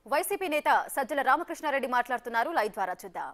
YCP నేత సజ్జల రామకృష్ణారెడ్డి మాట్లాడుతున్నారు live ద్వారా చూద్దాం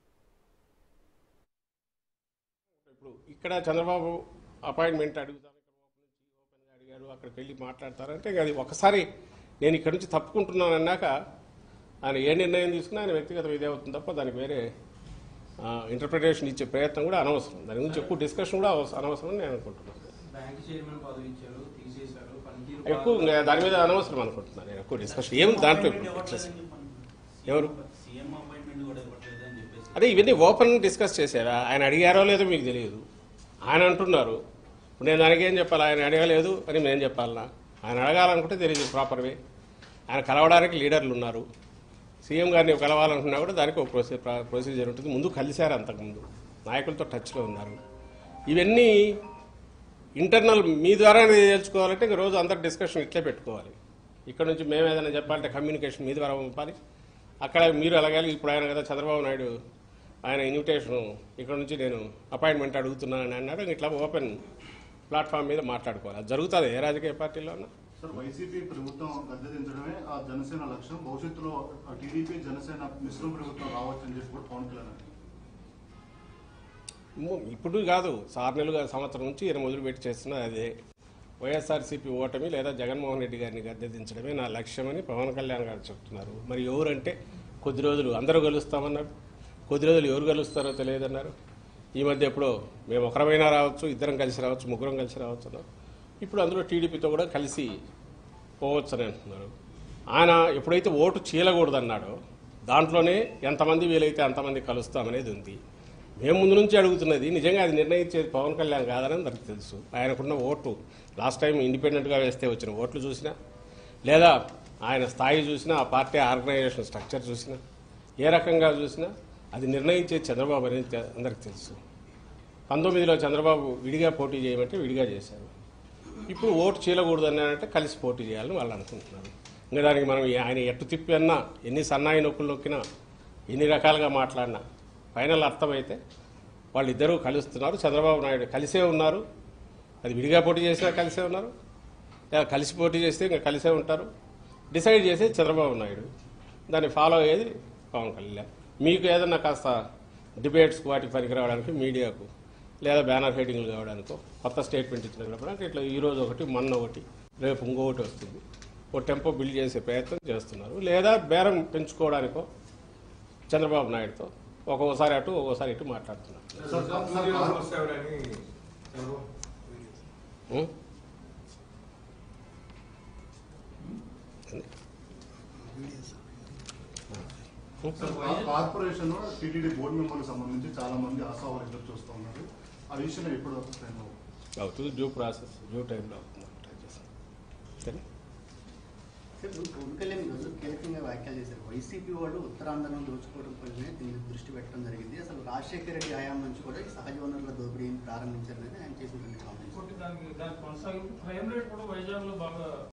ఇప్పుడు ఇక్కడ చంద్రబాబు అపాయింట్మెంట్ అడుగుతాం ఇక్కడ ఓపెన్ నుంచి ఓపెన్గా అడిగారు అక్కడికి వెళ్ళి మాట్లాడతారంటే ఇక అది ఒకసారి నేను ఇక్కడ నుంచి తప్పుకుంటున్నాను అన్నాక ఆయన ఏ నిర్ణయం తీసుకున్నా ఆయన వ్యక్తిగతం ఇదే అవుతుంది తప్ప దానికి వేరే ఇంటర్ప్రిటేషన్ ఇచ్చే ప్రయత్నం కూడా అనవసరం దాని గురించి ఎక్కువ డిస్కషన్ కూడా అవస- అనవసరం అని నేను అనుకుంటున్నాను బ్యాంక్ చైర్మన్ పదవి ఇచ్చారు తీసేశారు పనితీరు ఎక్కువ ఇంకా దాని మీద అనవసరం అనుకుంటున్నాను నేను ఎక్కువ డిస్కషన్ ఏముంది దాంట్లో ఇప్పుడు interest? ఎవరు? సీఎం అపాయింట్మెంట్ కూడా ఇవ్వట్లేదు అని చెప్పేసి అదే ఇవన్నీ ఓపెన్ డిస్కస్ చేశారా ఆయన అడిగారో లేదో మీకు తెలియదు ఆయన అంటున్నారు ఇప్పుడు నేను దానికి ఏం చెప్పాలి ఆయన అడగలేదు అని నేను చెప్పాలనా ఆయన అడగాలనుకుంటే తెలియదు ప్రాపర్ వే ఆయన కలవడానికి లీడర్లు ఉన్నారు సీఎం గారిని కలవాలనుకున్నా కూడా దానికి ఒక ప్రొసీ ప్రొసీజర్ ఉంటుంది ముందు కలిశారు అంతకుముందు నాయకులతో టచ్లో ఉన్నారు ఇవన్నీ ఇంటర్నల్ మీ ద్వారానే తెలుసుకోవాలంటే ఇంక రోజు అందరు డిస్కషన్ ఇట్లే పెట్టుకోవాలి ఇక్కడ నుంచి మేము ఏదైనా చెప్పాలంటే కమ్యూనికేషన్ మీ ద్వారా పంపాలి అక్కడ మీరు అలాగే ఇప్పుడు ఆయన కదా చంద్రబాబు నాయుడు ఆయన ఇన్విటేషన్ ఇక్కడ నుంచి నేను అపాయింట్మెంట్ అడుగుతున్నానని అన్నాడు ఇట్లా ఓపెన్ ప్లాట్ఫామ్ మీద మాట్లాడుకోవాలి అది జరుగుతుంది ఏ రాజకీయ పార్టీలో ఉన్నా సార్ వైసీపీ ప్రభుత్వం గద్దె దించడమే ఆ జనసేన లక్ష్యం భవిష్యత్తులో ఆ టీడీపీ జనసేన మిశ్రమ ప్రభుత్వం రావచ్చు అని చెప్పి కూడా పవన్ కళ్యాణ్ అన్నారు. ము- ఇప్పుడు కాదు ఆరు నెలలుగా సంవత్సరం నుంచి ఈయన మొదలుపెట్టి చేస్తున్న అదే వైఎస్ఆర్సీపీ ఓటమి లేదా జగన్మోహన్ రెడ్డి గారిని గద్దెదించడమే నా లక్ష్యమని పవన్ కళ్యాణ్ గారు చెప్తున్నారు మరి ఎవరంటే కొద్ది రోజులు అందరూ గెలుస్తామన్నారు కొద్ది రోజులు ఎవరు గెలుస్తారో తెలియదన్నారు ఈ మధ్య ఎప్పుడో మేము ఒకరమైనా రావచ్చు ఇద్దరం కలిసి రావచ్చు ముగ్గురం కలిసి రావచ్చు అన్నారు ఇప్పుడు అందులో టీడీపీతో కూడా కలిసి పోవచ్చని అంటున్నారు ఆయన ఎప్పుడైతే ఓటు చీలకూడదన్నాడో దాంట్లోనే ఎంతమంది వీలైతే అంతమంది కలుస్తామనేది ఉంది మేము ముందు నుంచి అడుగుతున్నది నిజంగా అది నిర్ణయించేది పవన్ కళ్యాణ్ కాదని అందరికి తెలుసు ఆయనకున్న ఓటు లాస్ట్ టైం ఇండిపెండెంట్గా వేస్తే వచ్చిన ఓట్లు చూసినా లేదా ఆయన స్థాయి చూసినా ఆ పార్టీ ఆర్గనైజేషన్ స్ట్రక్చర్ చూసినా ఏ రకంగా చూసినా అది నిర్ణయించే చంద్రబాబు అనేది తె- అందరికి తెలుసు పంతొమ్మిదిలో చంద్రబాబు విడిగా పోటీ చేయమంటే విడిగా చేశారు ఇప్పుడు ఓటు చేయకూడదు అన్నారంటే కలిసి పోటీ చేయాలని వాళ్ళు అనుకుంటున్నారు ఇంకా దానికి మనం ఆయన ఎట్టు తిప్పి అన్నా ఎన్ని సన్నాయి నొక్కులు నొక్కినా ఎన్ని రకాలుగా మాట్లాడినా ఫైనల్ అర్థమైతే వాళ్ళిద్దరూ కలుస్తున్నారు చంద్రబాబు నాయుడు కలిసే ఉన్నారు అది విడిగా పోటీ చేసినా కలిసే ఉన్నారు లేదా కలిసి పోటీ చేస్తే ఇంకా కలిసే ఉంటారు డిసైడ్ చేసేది చంద్రబాబు నాయుడు దాన్ని ఫాలో అయ్యేది పవన్ కళ్యాణ్ మీకు ఏదన్నా కాస్త డిబేట్స్కి వాటికి పనికి రావడానికి మీడియాకు లేదా బ్యానర్ హెడింగ్లు కావడానికో కొత్త స్టేట్మెంట్ ఇచ్చినప్పుడు ఇట్లా ఈ రోజు ఒకటి మొన్న ఒకటి రేపు ఇంకొకటి వస్తుంది ఓ టెంపో బిల్డ్ చేసే ప్రయత్నం చేస్తున్నారు లేదా బేరం పెంచుకోవడానికో చంద్రబాబు నాయుడుతో ఒక్కోసారి అటు ఒక్కోసారి ఇటు మాట్లాడుతున్నారు సార్, సార్, సార్, ఉం? సార్, ఆ కార్పొరేషన్ టీటీడీ బోర్డు మెంబర్లకు సంబంధించి చాలా మంది ఆశావాలు ఎదురు చూస్తూ ఉన్నారు ఆ విషయంలో ఎప్పుడు వరకు ట్రైన్ అవ్వదు? అవుతుంది డ్యూ ప్రాసెస్ డ్యూ టైంలో అవుతుంది ట్రై చేస్తాం సరే సార్, ఇప్పుడు పవన్ కళ్యాణ్ ఈరోజు కీలకంగా వ్యాఖ్యలు చేశారు వైసీపీ వాళ్ళు ఉత్తరాంధ్రను దోచుకోవడం పైనే దీన్ని దృష్టి పెట్టడం జరిగింది అసలు రాజశేఖర రెడ్డి హయాం నుంచి కూడా ఈ సహజ వనరుల దోపిడీని ప్రారంభించారనేది ఆయన చేసినటువంటి కామెంట్స్ ఇంకోటి దానికి దాని కొనసాగింపు క్రైమ్ రేట్ కూడా వైజాగ్ లో బాగా